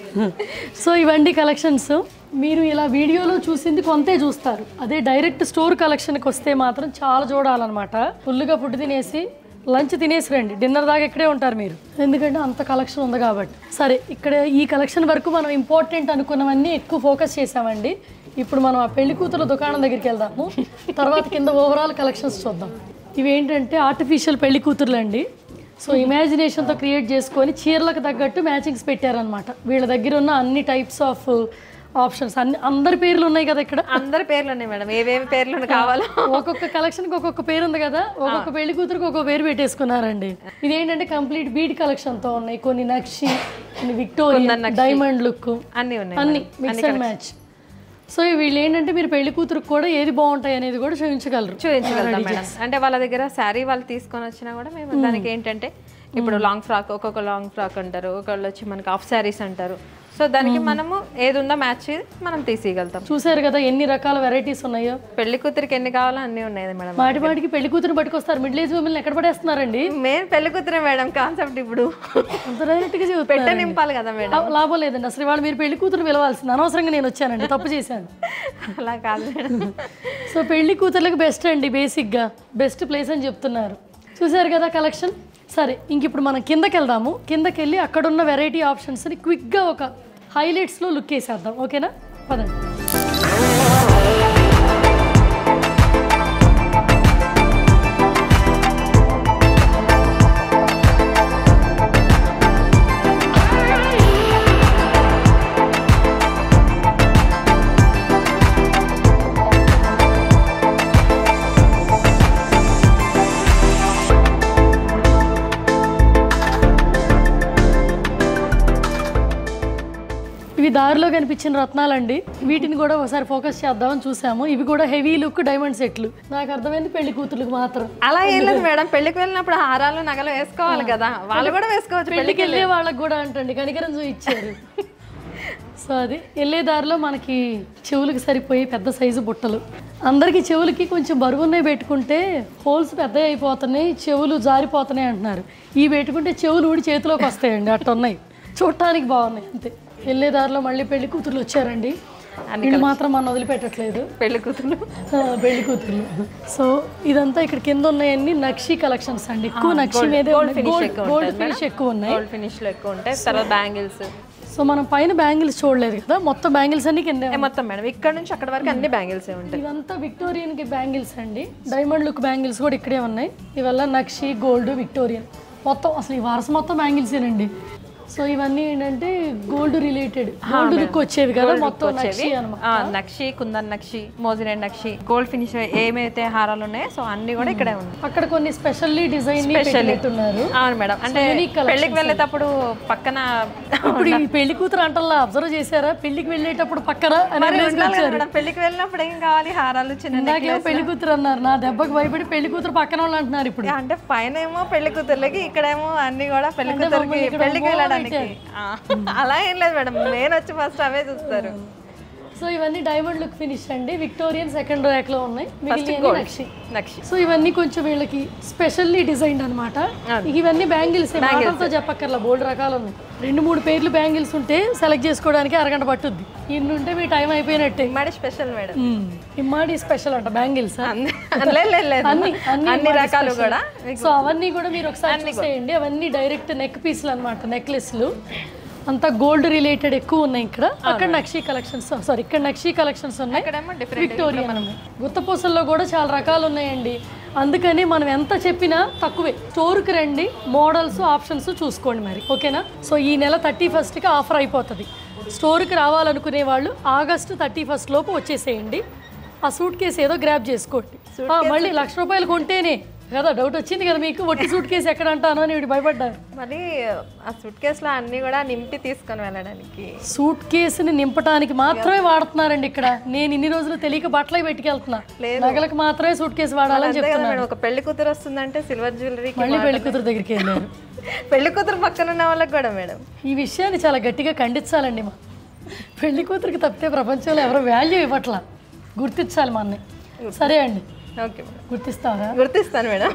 సో ఇవన్నీ కలెక్షన్స్ మీరు ఇలా వీడియోలో చూసింది కొంతే చూస్తారు అదే డైరెక్ట్ స్టోర్ కలెక్షన్కి వస్తే మాత్రం చాలా చూడాలన్నమాట ఫుల్గా ఫుడ్ తినేసి లంచ్ తినేసి రండి డిన్నర్ దాకా ఇక్కడే ఉంటారు మీరు ఎందుకంటే అంత కలెక్షన్ ఉంది కాబట్టి సరే ఇక్కడ ఈ కలెక్షన్ వరకు మనం ఇంపార్టెంట్ అనుకున్నవన్నీ ఎక్కువ ఫోకస్ చేసామండి ఇప్పుడు మనం ఆ పెళ్లి కూతురు దుకాణం దగ్గరికి వెళ్దాము తర్వాత కింద ఓవరాల్ కలెక్షన్స్ చూద్దాం ఇవి ఏంటంటే ఆర్టిఫిషియల్ పెళ్లి కూతుర్లు అండి సో ఇమాజినేషన్తో క్రియేట్ చేసుకొని చీరలకు తగ్గట్టు మ్యాచింగ్స్ పెట్టారనమాట వీళ్ళ దగ్గర ఉన్న అన్ని టైప్స్ ఆఫ్ ఆప్షన్స్ అన్ని అందరి పేర్లు ఉన్నాయి కదా ఇక్కడ అందరి పేర్లు ఉన్నాయి మేడం ఏవేవి పేర్లు కావాలో ఒక్కొక్క కలెక్షన్కి ఒక్కొక్క పేరు ఉంది కదా ఒక్కొక్క పెళ్లి కూతురికి ఒక్కొక్క పేరు పెట్టేసుకున్నారండి ఇదేంటంటే కంప్లీట్ బీడ్ కలెక్షన్తో ఉన్నాయి కొన్ని నక్షి కొన్ని విక్టోరియా డైమండ్ లుక్ అన్ని ఉన్నాయి అన్ని మిక్స్ అండ్ మ్యాచ్ సో వీళ్ళు ఏంటంటే మీరు పెళ్లి కూతురికి కూడా ఏది బాగుంటాయి అనేది కూడా చూపించగలరు చూపించగలుగుతాం మేడం అంటే వాళ్ళ దగ్గర శారీ వాళ్ళు తీసుకొని వచ్చినా కూడా మేము దానికి ఏంటంటే ఇప్పుడు లాంగ్ ఫ్రాక్ ఒక్కొక్క లాంగ్ ఫ్రాక్ అంటారు ఒకళ్ళు వచ్చి మనకి హాఫ్ శారీస్ అంటారు సో దానికి మనము ఏది ఉందో మ్యాచ్ మనం తీసేయగలుగుతాం చూసారు కదా ఎన్ని రకాల వెరైటీస్ ఉన్నాయో పెళ్లి కూతురికి ఎన్ని కావాలో అన్నీ ఉన్నాయి మేడం మాటి మాటికి పెళ్లి కూతురు పట్టుకొస్తారు మిడిల్ ఏజ్ మిమ్మల్ని ఎక్కడ పడేస్తున్నారండి మెయిన్ పెళ్లి కూతురే మేడం కాన్సెప్ట్ ఇప్పుడు అంత డైరెక్ట్గా చెబుతారు పెట్ట నింపాలి కదా మేడం లాభం లేదండి అసలు వాళ్ళు మీరు పెళ్లి కూతురు పిలవాల్సింది అనవసరంగా నేను వచ్చానండి తప్పు చేశాను అలా కాదు మేడం సో పెళ్లి కూతుర్లకు బెస్ట్ అండి బేసిక్గా బెస్ట్ ప్లేస్ అని చెప్తున్నారు చూసారు కదా కలెక్షన్ సరే ఇంక ఇప్పుడు మనం కిందకి వెళ్దాము కిందకి వెళ్ళి అక్కడున్న వెరైటీ ఆప్షన్స్ని క్విక్గా ఒక హైలైట్స్లో లుక్ వేసేద్దాం ఓకేనా పదండి ఇవి దారిలో కనిపించిన రత్నాలండి వీటిని కూడా ఒకసారి ఫోకస్ చేద్దామని చూసాము ఇవి కూడా హెవీ లుక్ డైమండ్ సెట్లు నాకు అర్థమైంది పెళ్లి కూతుర్లకు మాత్రం అలా ఏం లేదు మేడం పెళ్లికి వెళ్ళినప్పుడు హారాలు నగలు వేసుకోవాలి కదా వాళ్ళు కూడా వేసుకోవచ్చు పెళ్లికి వెళ్ళే వాళ్ళకి కూడా అంటండి కనికరం చూపించారు సో అది వెళ్ళే దారిలో మనకి చెవులకి సరిపోయి పెద్ద సైజు బుట్టలు అందరికీ చెవులకి కొంచెం బరువున్నాయి పెట్టుకుంటే హోల్స్ పెద్దవి అయిపోతున్నాయి చెవులు జారిపోతున్నాయి అంటున్నారు ఈ పెట్టుకుంటే చెవులు ఊడి చేతిలోకి వస్తాయండి అట్ట ఉన్నాయి చూడటానికి బాగున్నాయి అంతే వెళ్ళే దారిలో మళ్ళీ పెళ్లి కూతుర్లు వచ్చారండి వీళ్ళు మాత్రం మనం వదిలిపెట్టట్లేదు పెళ్లి కూతురు ఆ, పెళ్లి కూతుర్లు సో ఇదంతా ఇక్కడ కింద ఉన్నాయన్ని నక్షి కలెక్షన్స్ అండి ఎక్కువ నక్షి మీదే గోల్డ్ గోల్డ్ ఫినిష్ ఎక్కువ ఉన్నాయి గోల్డ్ ఫినిష్ లో ఎక్కువ ఉంటాయి తర్వాత బ్యాంగిల్స్ సో మనం పైన బ్యాంగిల్స్ చూడలేదు కదా మొత్తం బ్యాంగిల్స్ అన్ని కింద మొత్తం మేడం ఇక్కడ నుంచి అక్కడ వరకు అన్ని బ్యాంగిల్స్ ఉంటాయి ఇదంతా విక్టోరియన్ కి బ్యాంగిల్స్ అండి డైమండ్ లుక్ బ్యాంగిల్స్ కూడా ఇక్కడే ఉన్నాయి ఇవల్ల నక్షి గోల్డ్ విక్టోరియన్ మొత్తం అసలు ఈ వరుస మొత్తం బ్యాంగిల్సేనండి సో ఇవన్నీ ఏంటంటే గోల్డ్ రిలేటెడ్ గోల్డ్ లుక్ వచ్చేవి కదా మొత్తం నక్షి అనమాట ఆ, నక్షి కుందన్ నక్షి మోజినెడ్ నక్షి గోల్డ్ ఫినిష్ ఏమైతే హారాలు ఉన్నాయో సో అన్ని కూడా ఇక్కడే ఉన్నాయి అక్కడ కొన్ని స్పెషల్లీ డిజైన్ పెట్టినట్టున్నారు అవును మేడం అంటే unique collections పెళ్లికి వెళ్ళేటప్పుడు పక్కన ఇప్పుడు ఈ పెళ్లి కూతురు అంటల్లా అబ్జర్వ్ చేశారా పెళ్లికి వెళ్ళేటప్పుడు పక్కన అని మరి అనేసి ఉండాలి కదా వచ్చారు. మేడం పెళ్లికి వెళ్ళినప్పుడు ఏం కావాలి హారాలు చిన్న ఇందాకేమో పెళ్లి కూతురు అన్నారు నా దెబ్బకి భయపడి పెళ్లి కూతురు పక్కన వాళ్ళు అంటున్నారు ఇప్పుడు అంటే పైన ఏమో పెళ్లి కూతుర్లకి ఇక్కడేమో అన్ని కూడా పెళ్లి అంటే కూతురికి మమ్మల్ని ఇక్కడ పెళ్లికి మూల వెళ్ళడానికి ఆ, అలా ఏం లేదు మేడం నేను వచ్చి ఫస్ట్ అవే చూస్తారు సో ఇవన్నీ డైమండ్ లుక్ ఫినిష్ అండి విక్టోరియన్ సెకండ్ ర్యాక్ లో ఉన్నాయి ఫస్ట్ మిగిలిన గోల్డ్ నక్షి నక్షి సో ఇవన్నీ కొంచెం వీళ్ళకి స్పెషల్లీ డిజైన్ అనమాట ఇవన్నీ బ్యాంగిల్స్ మాటలతో చెప్పక్కర్లా బోల్డ్ రకాలు ఉన్నాయి రెండు మూడు పేర్లు బ్యాంగిల్స్ ఉంటే సెలెక్ట్ చేసుకోవడానికి అరగంట పట్టుద్ది ఇన్ని ఉంటే మీ టైం అయిపోయినట్టే ఇమ్మడి స్పెషల్ మేడం మ్మ్. ఇమ్మాడి స్పెషల్ అంట బ్యాంగిల్స్ అన్ని లేదు, లేదు, లేదు. అన్ని అన్ని అన్ని ఇమ్మాడి రకాలు special. కూడా సో అవన్నీ కూడా మీరు ఒకసారి చూసేయండి అవన్నీ డైరెక్ట్ నెక్ పీస్లు అనమాట నెక్లెస్లు అంతా గోల్డ్ రిలేటెడ్ ఎక్కువ ఉన్నాయి ఇక్కడ అక్కడ నక్షీ కలెక్షన్స్ సారీ ఇక్కడ నక్షీ కలెక్షన్స్ ఉన్నాయి ఇక్కడేమో డిఫరెంట్ విక్టోరియా గుత్తపూసల్లో కూడా చాలా రకాలు ఉన్నాయండి అందుకని మనం ఎంత చెప్పినా తక్కువే స్టోర్కి రండి మోడల్స్ ఆప్షన్స్ చూసుకోండి మరి ఓకేనా సో ఈ నెల థర్టీ ఫస్ట్కి ఆఫర్ అయిపోతుంది స్టోర్కి రావాలనుకునే వాళ్ళు ఆగస్టు థర్టీ ఫస్ట్ లోపు వచ్చేసేయండి ఆ సూట్ కేసు ఏదో గ్రాప్ చేసుకోండి ఆ, మళ్ళీ లక్ష రూపాయలు కొంటేనే కదా డౌట్ వచ్చింది కదా మీకు ఒట్టి సూట్ కేసు ఎక్కడ అంటాను అని వీడు భయపడ్డారు మరి ఆ సూట్ కేసులో అన్ని కూడా నింపి తీసుకొని వెళ్ళడానికి సూట్ కేసుని నింపడానికి మాత్రమే వాడుతున్నారండి ఇక్కడ నేను ఇన్ని రోజులు తెలియక బట్టలకి పెట్టుకెళ్తున్నా నగలకు మాత్రమే సూట్ కేసు వాడాలని అంతే కదా చెప్తున్నా మేడం ఒక పెళ్లి కూతురు వస్తుందంటే సిల్వర్ జ్యువెలరీకి మళ్ళీ పెళ్లి కూతురు దగ్గరికి వెళ్ళారు పెళ్లి కూతురు పక్కన ఉన్న వాళ్ళకి కూడా మేడం ఈ విషయాన్ని చాలా గట్టిగా ఖండించాలండి మా పెళ్లి కూతురికి తప్పితే ప్రపంచంలో ఎవరు వాల్యూ ఇవ్వట్లా గుర్తించాలి మా అన్నయ్య సరే అండి ఓకే మేడం గుర్తిస్తారా గుర్తిస్తాను మేడం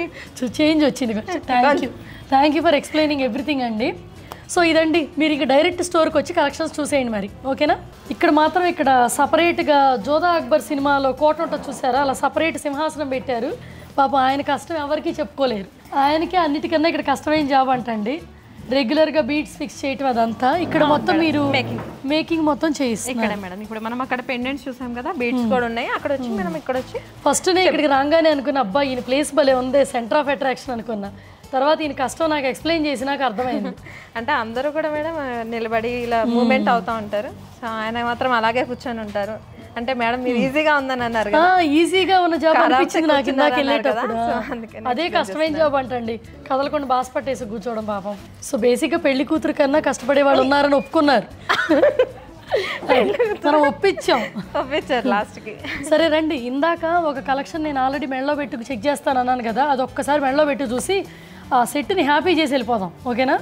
చేంజ్ వచ్చింది thank you thank you for explaining everything అండి సో ఇదండి మీరు ఇక డైరెక్ట్ స్టోర్కి వచ్చి కలెక్షన్స్ చూసేయండి మరి ఓకేనా ఇక్కడ మాత్రం ఇక్కడ సపరేట్గా జోధా అక్బర్ సినిమాలో కోట ఉంటుంది చూసారా అలా సపరేట్ సింహాసనం పెట్టారు పాపం ఆయన కష్టం ఎవరికీ చెప్పుకోలేరు ఆయనకే అన్నిటికన్నా ఇక్కడ కష్టమైన జాబ్ అంటండి రెగ్యులర్గా బీట్స్ ఫిక్స్ చేయటం అదంతా ఇక్కడ మొత్తం మీరు మేకింగ్ మొత్తం చేయిస్తున్నారు ఇక్కడే మేడం ఇప్పుడు మనం అక్కడ పెండెంట్స్ చూసాం కదా బీట్స్ కూడా ఉన్నాయి అక్కడ వచ్చి మనం ఇక్కడ వచ్చి ఫస్ట్ నేను ఇక్కడికి రాగానే అనుకున్న అబ్బా ఈయన ప్లేస్ భలే ఉంది సెంటర్ ఆఫ్ అట్రాక్షన్ అనుకున్నా తర్వాత ఈయన కష్టం నాకు ఎక్స్ప్లెయిన్ చేసి నాకు అర్థమైంది అంటే అందరూ కూడా మేడం ఆ, నిలబడి ఇలా మూమెంట్ అవుతూ ఉంటారు సో ఆయన మాత్రం అలాగే కూర్చొని ఉంటారు అంటే మేడం మీరు ఈజీగా ఉందని అన్నారు ఆ, కదా ఈజీగా ఉన్న జాబ్ అనిపించింది నాకు ఇందాక కూర్చున్నారు వెళ్ళేటప్పుడు కదా, ఆ. సో అందుకని అదే కష్టమైన జాబ్ అంటండి కదలకుండా బాస్ పట్టేసి కూర్చోవడం పాపం సో బేసిక్గా పెళ్లి కూతురు కన్నా కష్టపడే వాళ్ళు ఉన్నారని ఒప్పుకున్నారు మనం ఒప్పించాం పంపించారు లాస్ట్కి సరే రండి ఇందాక ఒక కలెక్షన్ నేను ఆల్రెడీ మెడలో పెట్టి చెక్ చేస్తాను అన్నాను కదా అది ఒక్కసారి మెడలో పెట్టి చూసి ఆ సెట్ని హ్యాపీ చేసి వెళ్ళిపోదాం ఓకేనా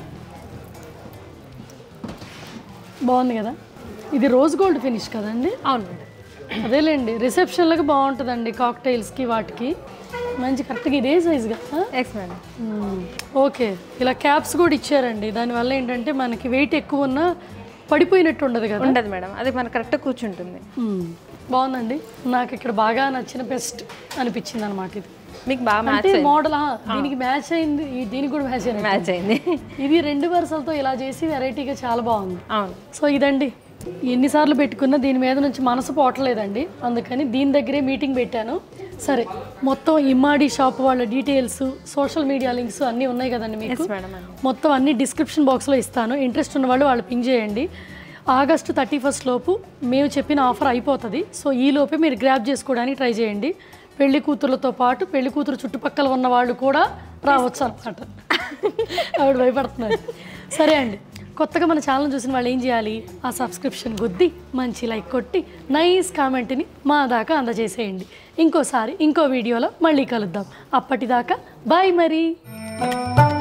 బాగుంది కదా ఇది రోజ్ గోల్డ్ ఫినిష్ కదండి అవును మేడం అదేలేండి రిసెప్షన్లకు బాగుంటుందండి కాక్టైల్స్కి వాటికి మంచి కరెక్ట్గా ఇదే సైజుగా ఎక్స్ మేడం ఓకే ఇలా క్యాప్స్ కూడా ఇచ్చారండి దానివల్ల ఏంటంటే మనకి వెయిట్ ఎక్కువ ఉన్నా పడిపోయినట్టు ఉండదు కదా ఉండదు మేడం అది మన కరెక్ట్ కూర్చుంటుంది మ్మ్. బాగుందండి నాకు ఇక్కడ బాగా నచ్చిన బెస్ట్ అనిపించింది అనమాట ఇది మీకు బాగా మ్యాచ్ అంటే మోడల్ దీనికి మ్యాచ్ అయింది ఈ- దీనికి కూడా మ్యాచ్ అయింది మ్యాచ్ అయింది ఇది రెండు వరుసలతో ఇలా చేసి వెరైటీగా చాలా బాగుంది అవును సో ఇదండి ఎన్నిసార్లు పెట్టుకున్నా దీని మీద నుంచి మనసు పోవట్లేదండి అందుకని దీని దగ్గరే మీటింగ్ పెట్టాను సరే మొత్తం ఇమ్మాడి షాప్ వాళ్ళ డీటెయిల్స్ సోషల్ మీడియా లింక్స్ అన్నీ ఉన్నాయి కదండి మీకు మేడం మొత్తం అన్ని డిస్క్రిప్షన్ బాక్స్లో ఇస్తాను ఇంట్రెస్ట్ ఉన్న వాళ్ళు వాళ్ళు పింగ్ చేయండి ఆగస్టు థర్టీ ఫస్ట్ లోపు మేము చెప్పిన ఆఫర్ అయిపోతుంది సో ఈ లోపే మీరు గ్రాప్ చేసుకోవడానికి ట్రై చేయండి పెళ్లి కూతుర్లతో పాటు పెళ్లి కూతురు చుట్టుపక్కల ఉన్న వాళ్ళు కూడా రావచ్చు అనమాట ఆవిడ భయపడుతున్నారు సరే అండి కొత్తగా మన ఛానల్ చూసిన వాళ్ళు ఏం చేయాలి ఆ సబ్స్క్రిప్షన్ గుద్ది మంచి లైక్ కొట్టి నైస్ కామెంట్ని మా దాకా అందజేసేయండి ఇంకోసారి ఇంకో వీడియోలో మళ్ళీ కలుద్దాం అప్పటిదాకా బాయ్ మరి